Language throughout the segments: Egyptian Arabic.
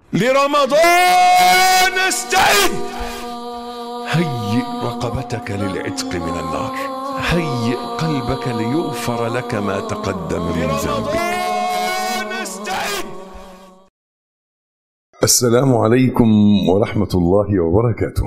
لرمضان استعد هيئ رقبتك للعتق من النار هيئ قلبك ليغفر لك ما تقدم من ذنبك السلام عليكم ورحمة الله وبركاته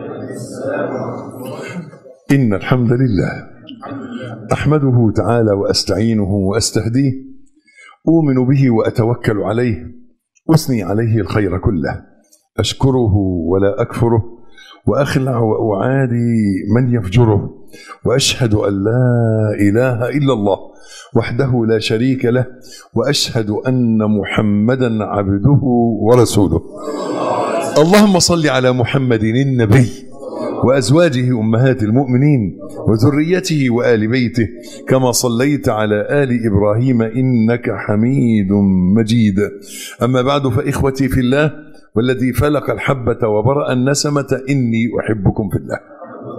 إن الحمد لله أحمده تعالى وأستعينه وأستهديه أؤمن به وأتوكل عليه أثني عليه الخير كله أشكره ولا أكفره وأخلع وأعادي من يفجره وأشهد أن لا إله إلا الله وحده لا شريك له وأشهد أن محمدا عبده ورسوله اللهم صل على محمد النبي وأزواجه أمهات المؤمنين وذريته وآل بيته كما صليت على آل إبراهيم إنك حميد مجيد أما بعد فإخوتي في الله والذي فلق الحبة وبرأ النسمة إني أحبكم في الله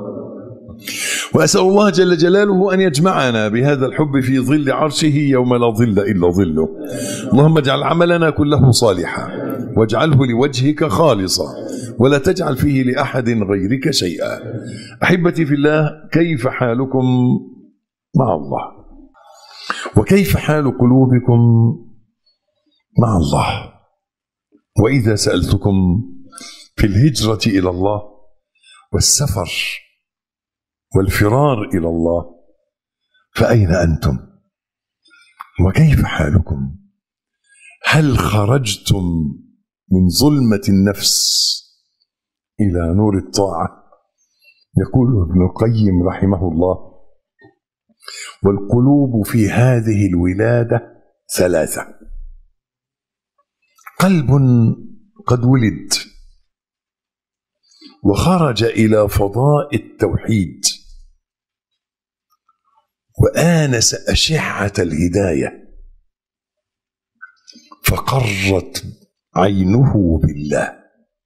وأسأل الله جل جلاله أن يجمعنا بهذا الحب في ظل عرشه يوم لا ظل إلا ظله اللهم اجعل عملنا كله صالحا واجعله لوجهك خالصا ولا تجعل فيه لأحد غيرك شيئا أحبتي في الله كيف حالكم مع الله وكيف حال قلوبكم مع الله وإذا سألتكم في الهجرة إلى الله والسفر والفرار إلى الله فأين أنتم وكيف حالكم هل خرجتم من ظلمة النفس إلى نور الطاعة يقول ابن القيم رحمه الله والقلوب في هذه الولادة ثلاثة قلب قد ولد وخرج إلى فضاء التوحيد وآنس أشعة الهداية فقرت عينه بالله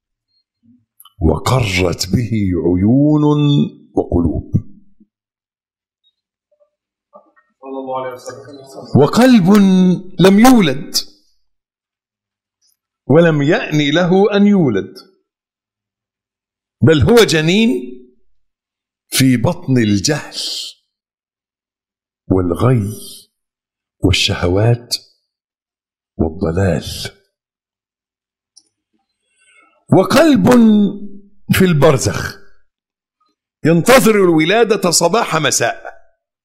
وقرت به عيون وقلوب وقلب لم يولد ولم يأن له أن يولد بل هو جنين في بطن الجهل والغي والشهوات والضلال وقلب في البرزخ ينتظر الولادة صباح مساء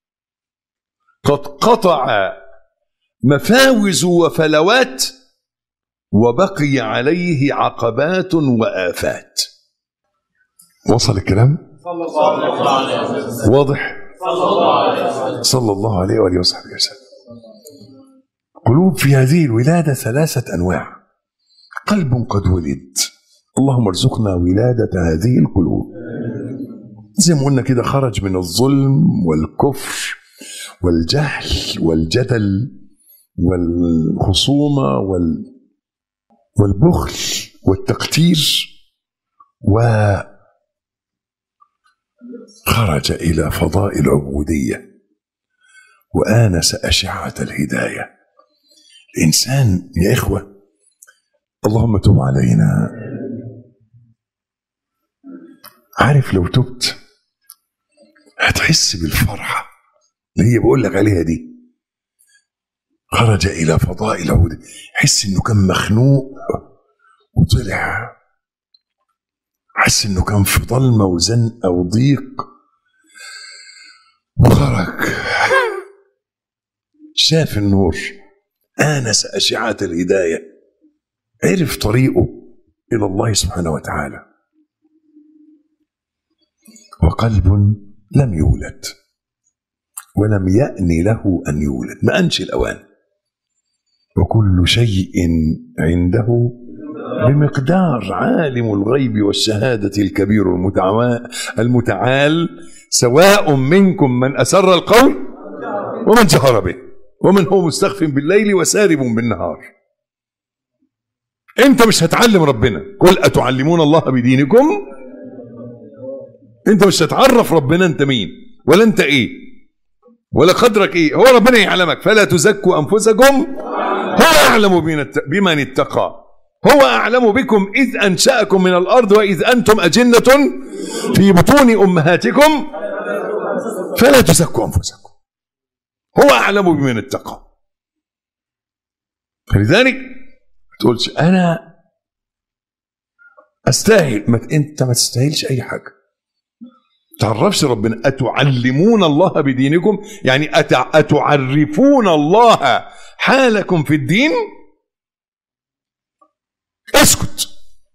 قد قطع مفاوز وفلوات وبقي عليه عقبات وآفات وصل الكلام واضح صلى الله عليه وآله وصحبه وسلم قلوب في هذه الولادة ثلاثة أنواع قلب قد ولد اللهم ارزقنا ولادة هذه القلوب زي ما قلنا كده خرج من الظلم والكفر والجهل والجدل والخصومة وال والبخل والتقتير وخرج إلى فضاء العبودية وآنس أشعة الهداية الإنسان يا إخوة اللهم تب علينا عارف لو تبت هتحس بالفرحة اللي هي بقول لك عليها دي خرج إلى فضاء العود حس إنه كان مخنوق وطلع حس إنه كان في ظلمة وزنقة وضيق وخرج شاف النور آنس أشعة الهداية عرف طريقه إلى الله سبحانه وتعالى وقلب لم يولد ولم يأن له أن يولد ما أنش الأوان وكل شيء عنده بمقدار عالم الغيب والشهادة الكبير المتعال, المتعال سواء منكم من أسر القول ومن جهر به ومن هو مستخف بالليل وسارب بالنهار انت مش هتعلم ربنا قل اتعلمون الله بدينكم انت مش هتعرف ربنا انت مين ولا انت ايه ولا قدرك ايه هو ربنا يعلمك فلا تزكوا انفسكم هو اعلم بمن اتقى هو أعلم بكم إذ أنشأكم من الأرض وإذ أنتم أجنة في بطون أمهاتكم فلا تزكوا أنفسكم هو أعلم بمن اتقى فلذلك ما تقولش أنا أستاهل ما أنت ما تستاهلش أي حاجة تعرفش ربنا أتعلمون الله بدينكم يعني أتع... أتعرفون الله حالكم في الدين اسكت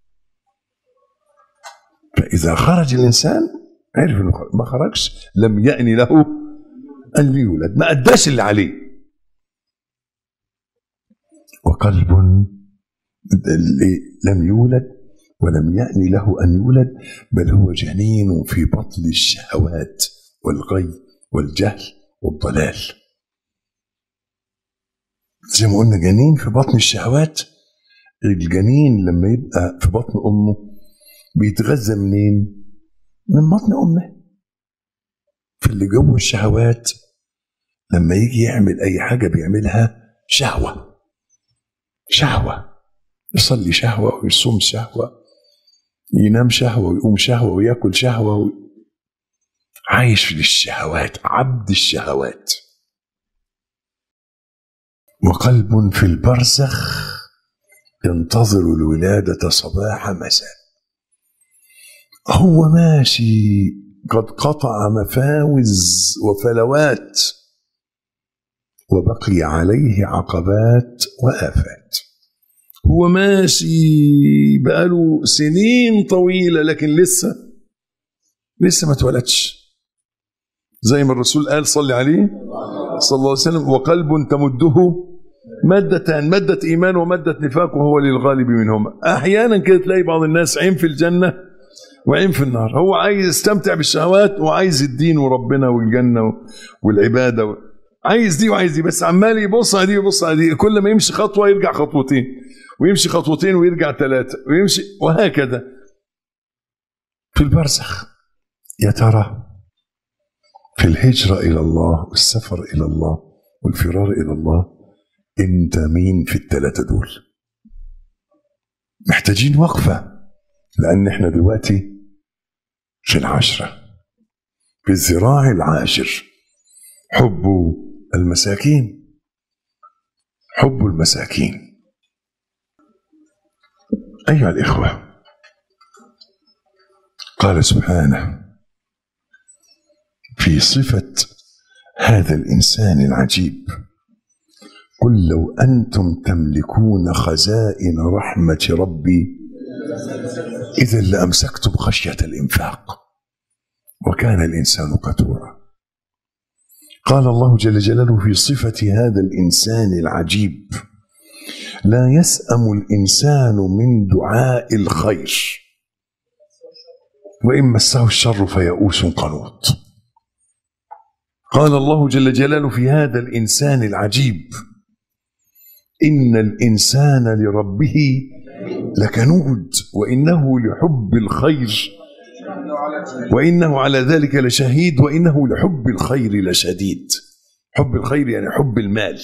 فإذا خرج الإنسان عرف إنه خرج. ما خرجش لم يأن له أن يولد ما أداش اللي عليه وقلب اللي لم يولد ولم يأن له أن يولد بل هو جنين في بطن الشهوات والغي والجهل والضلال زي ما قلنا جنين في بطن الشهوات الجنين لما يبقى في بطن أمه بيتغذى منين؟ من بطن أمه فاللي جوه الشهوات لما يجي يعمل أي حاجة بيعملها شهوة شهوة يصلي شهوة ويصوم شهوة ينام شهوة ويقوم شهوة وياكل شهوة و... عايش في الشهوات عبد الشهوات وقلب في البرزخ ينتظر الولادة صباح مساء هو ماشي قد قطع مفاوز وفلوات وبقي عليه عقبات وآفات هو ماشي بقاله سنين طويلة لكن لسه لسه ما اتولدش زي ما الرسول قال صلي عليه صلى الله عليه وسلم وقلب تمده مادتان مادة إيمان ومادة نفاق وهو للغالب منهما أحيانا كده تلاقي بعض الناس عين في الجنة وعين في النار هو عايز يستمتع بالشهوات وعايز الدين وربنا والجنة والعبادة و... عايز دي وعايز دي بس عمال يبص على دي ويبص على دي كل ما يمشي خطوة يرجع خطوتين ويمشي خطوتين ويرجع ثلاثة ويمشي وهكذا في البرزخ يا ترى في الهجرة إلى الله والسفر إلى الله والفرار إلى الله أنت مين في الثلاثة دول محتاجين وقفة لأن احنا دلوقتي في العشرة في الذراع العاشر حب المساكين حب المساكين أيها الإخوة قال سبحانه في صفة هذا الإنسان العجيب قل لو أنتم تملكون خزائن رحمة ربي إذا لأمسكتم خشية الإنفاق وكان الإنسان قتورا قال الله جل جلاله في صفة هذا الإنسان العجيب لا يسأم الإنسان من دعاء الخير وإن مسه الشر فيئوس قنوط قال الله جل جلاله في هذا الإنسان العجيب إن الإنسان لربه لكنود وإنه لحب الخير وإنه على ذلك لشهيد وإنه لحب الخير لشديد حب الخير يعني حب المال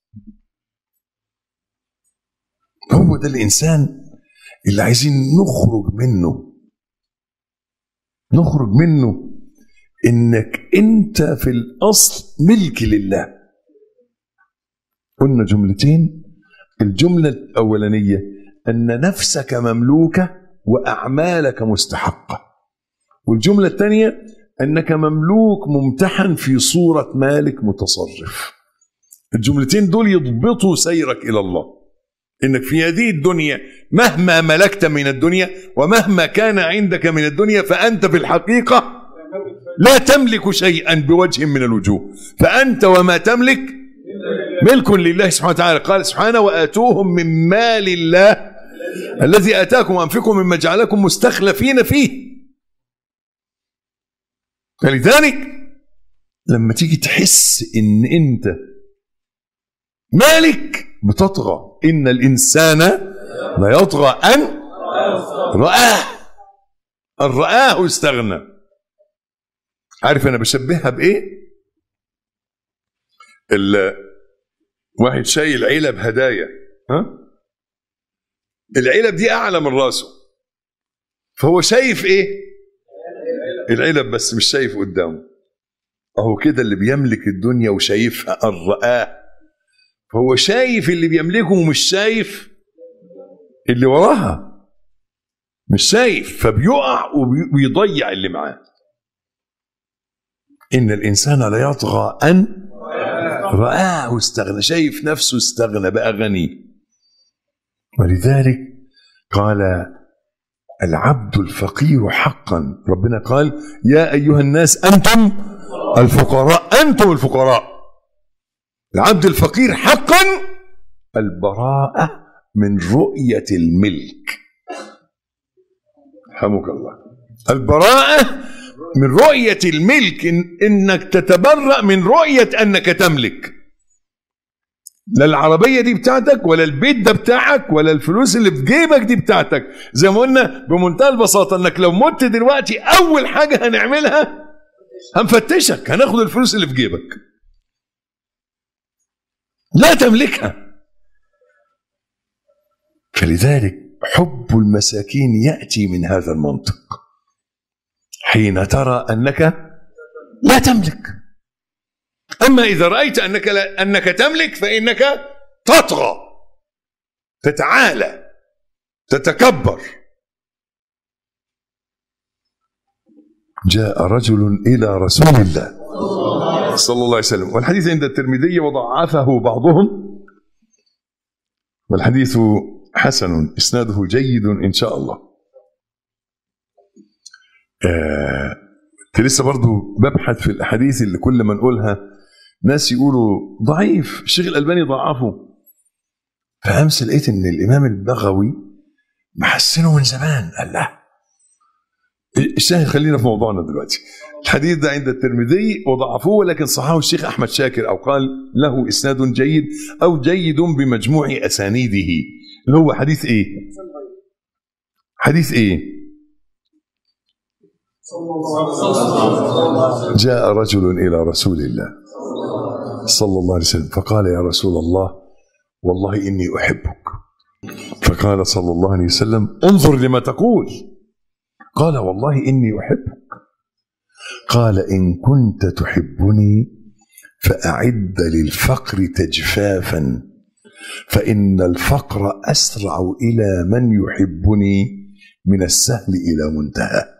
هو ده الإنسان اللي عايزين نخرج منه نخرج منه إنك أنت في الأصل ملك لله قلنا جملتين الجملة الأولانية أن نفسك مملوكة وأعمالك مستحقة والجملة الثانية أنك مملوك ممتحن في صورة مالك متصرف الجملتين دول يضبطوا سيرك إلى الله إنك في هذه الدنيا مهما ملكت من الدنيا ومهما كان عندك من الدنيا فأنت في الحقيقة لا تملك شيئا بوجه من الوجوه فأنت وما تملك ملك لله سبحانه وتعالى قال سبحانه وآتوهم من مال الله الذي آتاكم وأنفقوا مما جعلكم مستخلفين فيه فلذلك لما تيجي تحس ان انت مالك بتطغى ان الانسان لا يطغى ان رآه ان رآه استغنى عارف انا بشبهها بايه واحد شايل علب هدايا ها العلب دي اعلى من راسه فهو شايف ايه العلب بس مش شايف قدامه اهو كده اللي بيملك الدنيا وشايفها الرآه فهو شايف اللي بيملكه ومش شايف اللي وراها مش شايف فبيقع وبيضيع اللي معاه إن الإنسان ليطغى أن رآه استغنى شايف نفسه استغنى بقى غني ولذلك قال العبد الفقير حقا ربنا قال يا أيها الناس أنتم الفقراء أنتم الفقراء العبد الفقير حقا البراءة من رؤية الملك حمك الله البراءة من رؤية الملك إن إنك تتبرأ من رؤية أنك تملك لا العربية دي بتاعتك ولا البيت ده بتاعك ولا الفلوس اللي في جيبك دي بتاعتك زي ما قلنا بمنتهى البساطة انك لو مت دلوقتي اول حاجة هنعملها هنفتشك هناخد الفلوس اللي في جيبك لا تملكها فلذلك حب المساكين يأتي من هذا المنطق حين ترى أنك لا تملك أما إذا رأيت أنك, لا أنك تملك فإنك تطغى تتعالى تتكبر جاء رجل إلى رسول الله صلى الله عليه وسلم والحديث عند الترمذي وضعفه بعضهم والحديث حسن إسناده جيد إن شاء الله آه لسه برضو ببحث في الأحاديث اللي كل ما نقولها ناس يقولوا ضعيف الشيخ الألباني ضعفه فأمس لقيت إن الإمام البغوي محسنه من زمان قال لا الشاهد خلينا في موضوعنا دلوقتي الحديث ده عند الترمذي وضعفوه ولكن صححه الشيخ احمد شاكر او قال له اسناد جيد او جيد بمجموع اسانيده اللي هو حديث ايه حديث ايه جاء رجل الى رسول الله صلى الله عليه وسلم فقال يا رسول الله والله اني احبك فقال صلى الله عليه وسلم انظر لما تقول قال والله اني احبك قال ان كنت تحبني فاعد للفقر تجفافا فان الفقر اسرع الى من يحبني من السهل الى منتهى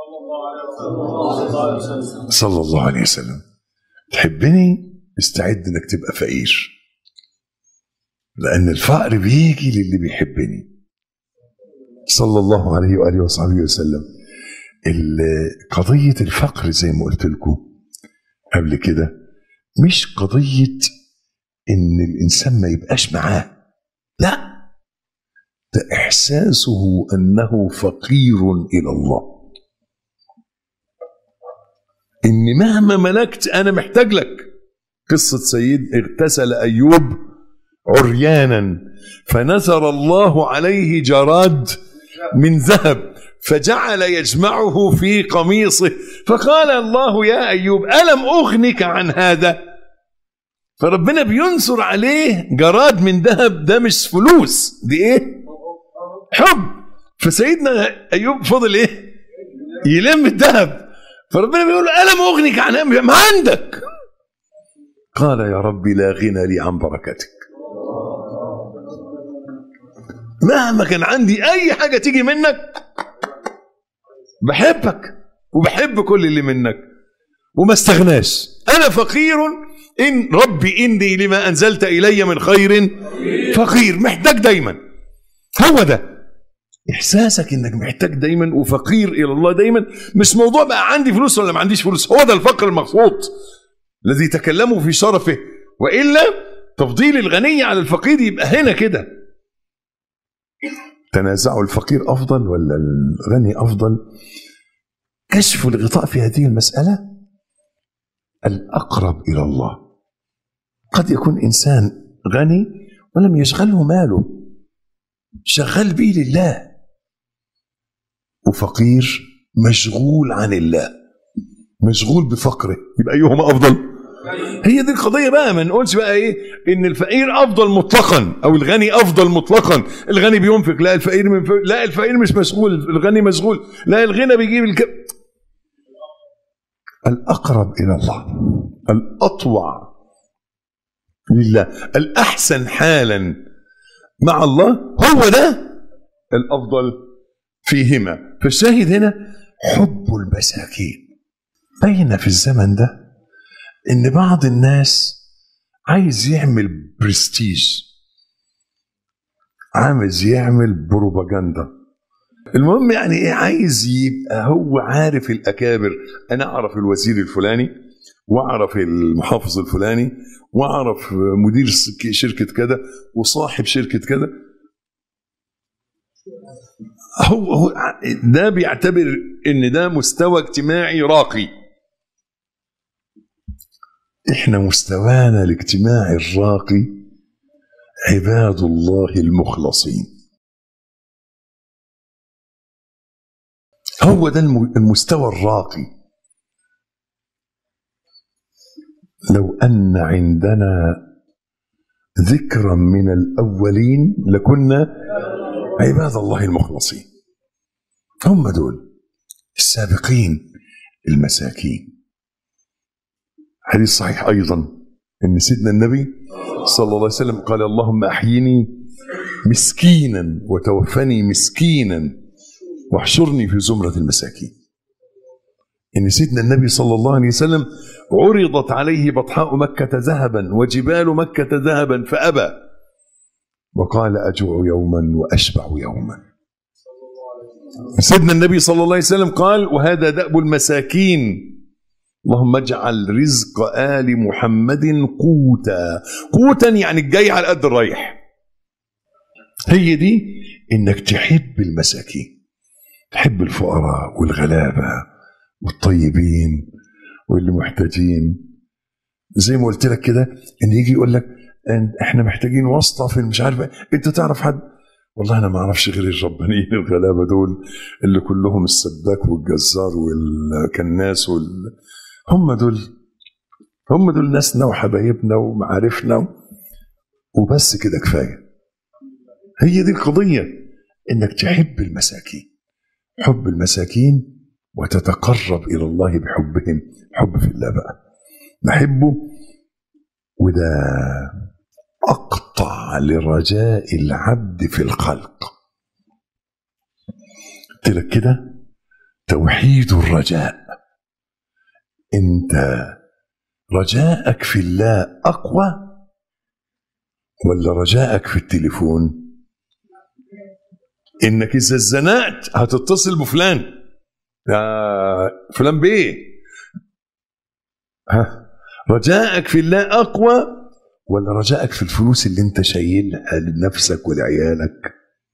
صلى الله عليه وسلم تحبني استعد انك تبقى فقير لان الفقر بيجي للي بيحبني صلى الله عليه واله وصحبه وسلم قضيه الفقر زي ما قلت لكم قبل كده مش قضيه ان الانسان ما يبقاش معاه لا ده احساسه انه فقير الى الله ان مهما ملكت انا محتاج لك قصه سيد اغتسل ايوب عريانا فنثر الله عليه جراد من ذهب فجعل يجمعه في قميصه فقال الله يا ايوب الم اغنك عن هذا فربنا بينصر عليه جراد من ذهب ده مش فلوس دي ايه حب فسيدنا ايوب فضل ايه يلم الذهب فربنا بيقول الم اغنك عن ما عندك قال يا ربي لا غنى لي عن بركتك مهما كان عندي اي حاجه تيجي منك بحبك وبحب كل اللي منك وما استغناش انا فقير ان ربي اني لما انزلت الي من خير فقير محتاج دايما هو ده احساسك انك محتاج دايما وفقير الى الله دايما مش موضوع بقى عندي فلوس ولا ما عنديش فلوس هو ده الفقر المقصود الذي تكلموا في شرفه والا تفضيل الغني على الفقير يبقى هنا كده تنازعوا الفقير افضل ولا الغني افضل كشف الغطاء في هذه المساله الاقرب الى الله قد يكون انسان غني ولم يشغله ماله شغال به لله وفقير مشغول عن الله مشغول بفقره يبقى ايهما افضل هي دي القضيه بقى ما نقولش بقى ايه ان الفقير افضل مطلقا او الغني افضل مطلقا الغني بينفق لا الفقير منفق لا الفقير مش مشغول الغني مشغول لا الغنى بيجيب الك... الاقرب الى الله الاطوع لله الاحسن حالا مع الله هو ده الافضل فيهما فالشاهد هنا حب المساكين بين في الزمن ده ان بعض الناس عايز يعمل برستيج عايز يعمل بروباجندا المهم يعني ايه عايز يبقى هو عارف الاكابر انا اعرف الوزير الفلاني واعرف المحافظ الفلاني واعرف مدير شركه كذا وصاحب شركه كذا هو هو ده بيعتبر ان ده مستوى اجتماعي راقي احنا مستوانا الاجتماعي الراقي عباد الله المخلصين هو ده المستوى الراقي لو ان عندنا ذكرا من الاولين لكنا عباد الله المخلصين هم دول السابقين المساكين حديث صحيح ايضا ان سيدنا النبي صلى الله عليه وسلم قال اللهم احيني مسكينا وتوفني مسكينا واحشرني في زمره المساكين ان سيدنا النبي صلى الله عليه وسلم عرضت عليه بطحاء مكه ذهبا وجبال مكه ذهبا فابى وقال اجوع يوما واشبع يوما سيدنا النبي صلى الله عليه وسلم قال وهذا دأب المساكين اللهم اجعل رزق آل محمد قوتا قوتا يعني الجاي على قد الرايح هي دي انك تحب المساكين تحب الفقراء والغلابة والطيبين واللي محتاجين زي ما قلت لك كده ان يجي يقول لك احنا محتاجين واسطه في مش عارف انت تعرف حد والله انا ما اعرفش غير الربانيين الغلابه دول اللي كلهم السباك والجزار والكناس وال... هم دول هم دول ناسنا وحبايبنا ومعارفنا وبس كده كفايه هي دي القضيه انك تحب المساكين حب المساكين وتتقرب الى الله بحبهم حب في الله بقى نحبه وده اقطع لرجاء العبد في الخلق قلت لك كده توحيد الرجاء انت رجاءك في الله اقوى ولا رجاءك في التليفون انك اذا اتزنقت هتتصل بفلان يا فلان بيه ها رجاءك في الله اقوى ولا رجاءك في الفلوس اللي انت شايلها لنفسك ولعيالك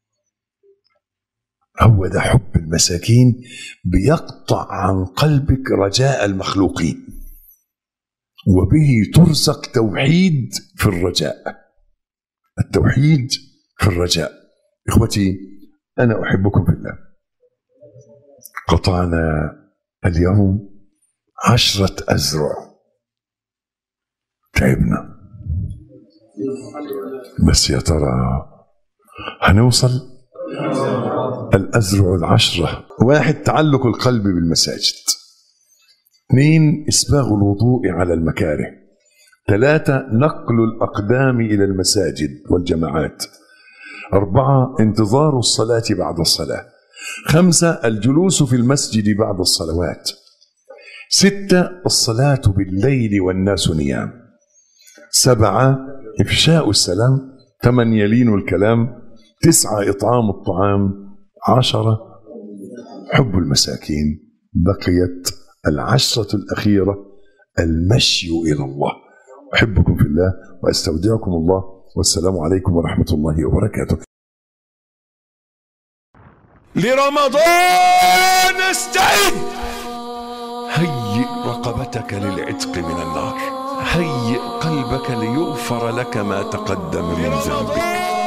هو ده حب المساكين بيقطع عن قلبك رجاء المخلوقين وبه ترزق توحيد في الرجاء التوحيد في الرجاء اخوتي انا احبكم في الله قطعنا اليوم عشره ازرع تعبنا بس يا ترى هنوصل الأزرع العشرة واحد تعلق القلب بالمساجد اثنين إسباغ الوضوء على المكاره ثلاثة نقل الأقدام إلى المساجد والجماعات أربعة انتظار الصلاة بعد الصلاة خمسة الجلوس في المسجد بعد الصلوات ستة الصلاة بالليل والناس نيام سبعة إفشاء السلام ثمانية لين الكلام تسعة إطعام الطعام عشرة حب المساكين بقيت العشرة الأخيرة المشي إلى الله أحبكم في الله وأستودعكم الله والسلام عليكم ورحمة الله وبركاته لرمضان استعد هيئ رقبتك للعتق من النار هيئ قلبك ليغفر لك ما تقدم من ذنبك